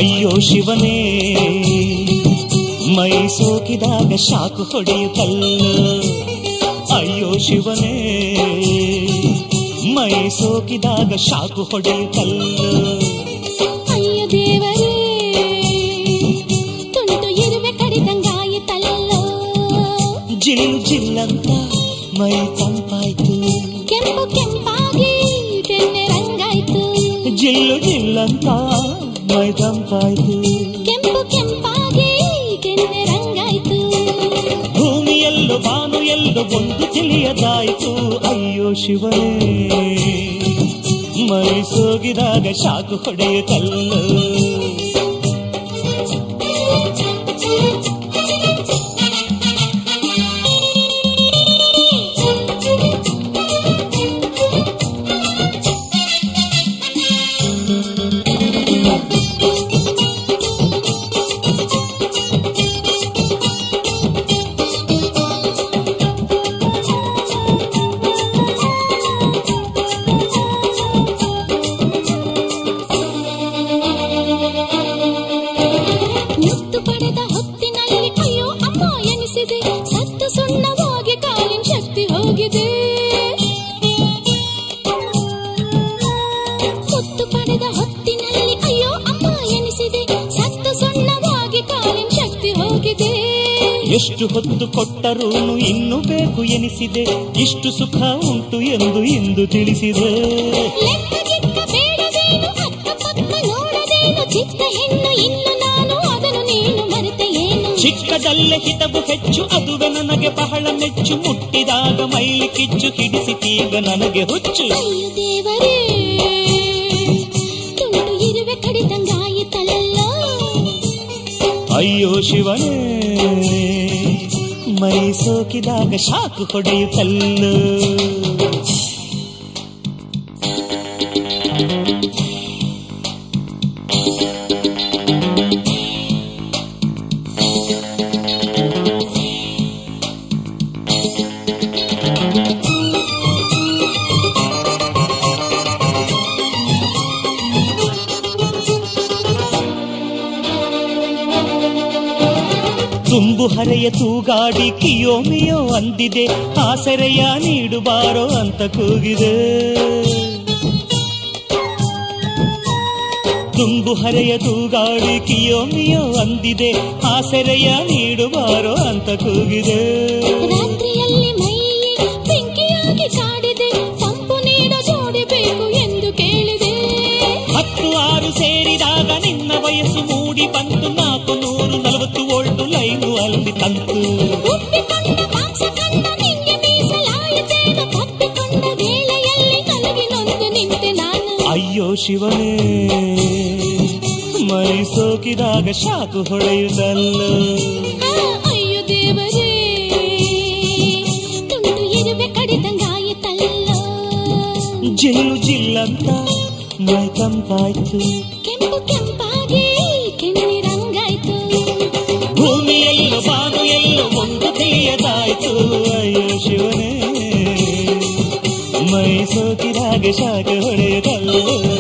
ಅಯ್ಯೋ ಶಿವನೇ ಮೈ ಸೋಕಿದಾಗ ಶಾಕು ಹೊಡೆಯುತ್ತಲ್ಲ ಅಯ್ಯೋ ಶಿವನೇ ಮೈ ಸೋಕಿದಾಗ ಶಾಕು ಹೊಡೆಯುತ್ತಲ್ಲ ಅಯ್ಯ ದೇವರೇ ತುಂಟು ಇರುವೆ ಕಡಿದಂಗಾಯಿತಲ್ಲೋ ಜಿಲ್ಲು ಜಿಲ್ಲಂತ ಮೈ ತಂಪಾಯ್ತು ಕೆಂಪು ಕೆಂಪಾಗಿ ಬೆಣ್ಣೆ ರಂಗಾಯ್ತು ಜಿಲ್ಲು ಜಿಲ್ಲಂತ ಮೈ ತಂಪಾಯ್ತು ಕೆಂಪು ಕೆಂಪಾಗಿ ಬೆಣ್ಣೆ ರಂಗಾಯ್ತು ಭೂಮಿಯಲ್ಲೂ ಬಾನು ಎಲ್ಲೋ ಒಂದು ತಿಳಿಯದಾಯ್ತು ಅಯ್ಯೋ ಶಿವನೇ ಮೈ ಸೋಗಿದಾಗ ಶಾಕು ಹೊಡೆಯುತ್ತಲ್ಲ ಮುತ್ತು ಪಡೆದ ಹೊತ್ತಿನಲ್ಲಿ ಅಯ್ಯೋ ಅಮ್ಮ ಎನಿಸಿದೆ ಸತ್ತು ಸುಣ್ಣವಾಗಿ ಕಾಲಿನ ಶಕ್ತಿ ಹೋಗಿದೆ ಮುತ್ತು ಪಡೆದ ಹೊತ್ತಿನಲ್ಲಿ ಅಯ್ಯೋ ಅಮ್ಮ ಎನಿಸಿದೆ ಸತ್ತು ಸುಣ್ಣವಾಗಿ ಕಾಲಿನ ಶಕ್ತಿ ಹೋಗಿದೆ ಎಷ್ಟು ಹೊತ್ತು ಕೊಟ್ಟರೂ ಇನ್ನು ಬೇಕು ಎನಿಸಿದೆ ಇಷ್ಟು ಸುಖ ಉಂಟು ಎಂದು ಇಂದು ತಿಳಿಸಿದೆ ಲೆಕ್ಕ ಗಿಕ್ಕ ಬೇಡವೇನು ಅಕ್ಕಪಕ್ಕ ನೋಡದೇನು ಚಿಕ್ಕ ಹೆಣ್ಣು ಇನ್ನು ನಾನು ಅದನ್ನು ನೀನು ಮರೆತೆ ಏನು ಚಿಕ್ಕದಲ್ಲೇ ಹಿತವು ಹೆಚ್ಚು ಅದುವೆ ನನಗೆ ಬಹಳ ಮೆಚ್ಚು ಮುಟ್ಟಿದಾಗ ಮೈಲಿ ಕಿಚ್ಚು ಹಿಡಿಸಿತೀಗ ನನಗೆ ಹುಚ್ಚು ಅಯ್ಯೋ ದೇವರೇ ತುಂಡು ಇರುವೆ ಕಡಿದಂಗಾಯಿತಲ್ಲ ಅಯ್ಯೋ ಶಿವನೇ ಮೈ ಸೋಕಿದಾಗ ಶಾಕು ಹೊಡೆಯುತ್ತಲ್ಲ ತುಂಬು ಹರೆಯ ತೂಗಾಡಿ ಕಿಯೋಮಿಯೋ ಅಂದಿದೆ ಆಸರೆಯ ನೀಡುಬಾರೋ ಅಂತ ಕೂಗಿದೆ ತುಂಬು ಹರೆಯ ತೂಗಾಡಿ ಕಿಯೋಮಿಯೋ ಅಂದಿದೆ ಆಸರೆಯ ನೀಡುಬಾರೋ ಅಂತ ಕೂಗಿದೆ ರಾತ್ರಿಯಲ್ಲಿ ಮೈ ಬೆಂಕಿಯಾಗಿ ಕಾಡಿದೆ ತಂಪು ನೀಡ ಜೋಡಿ ಬೇಕು ಎಂದು ಕೇಳಿದೆ ಹತ್ತು ಆರು ಸೇರಿದಾಗ ನಿನ್ನ ವಯಸ್ಸು ಮೂಡಿ ಬಂತು ನಾಲ್ಕು ನೂರು ನಲವತ್ತು ಓಲ್ಟು ಲೈನು ಅಲ್ಲಿ ತಂತು ಒಪ್ಪಿಕೊಂಡ ಮಾಂಸ ಕಂಡ ನಿಂಗೆ ಮೀಸಲಾಯಿತೇನು ತಪ್ಪಿಕೊಂಡ ವೇಳೆಯಲ್ಲಿ ನಲಗಿ ನೊಂದು ನಿಂತೆ ನಾನು ಅಯ್ಯೋ ಶಿವನೇ ಮೈ ಸೋಕಿದಾಗ ಶಾಕು ಹೊಳೆಯುತ್ತಲ್ಲ ಆ, ಅಯ್ಯೋ ದೇವರೇ ತುಂಡು ಇರುವೆ ಕಡಿದಂಗಾಯಿತಲ್ಲ ಜಿಲ್ಲು ಜಿಲ್ಲಂತ ಮೈ ತಂಪಾಯ್ತು ಕೆಂಪು ಕೆಂಪಾಗಿ ಕೆನ್ನಿರಂಗಾಯ್ತು ಭೂಮಿಯಲ್ಲೂ ಬಾನು ಎಲ್ಲೋ ಒಂದು ತಿಳಿಯದಾಯ್ತು ಅಯ್ಯೋ ಶಿವನೇ ಮೈ ಸೋಕಿದಾಗ ಶಾಖ ಹೊಡೆಯುತ್ತಲ್ಲ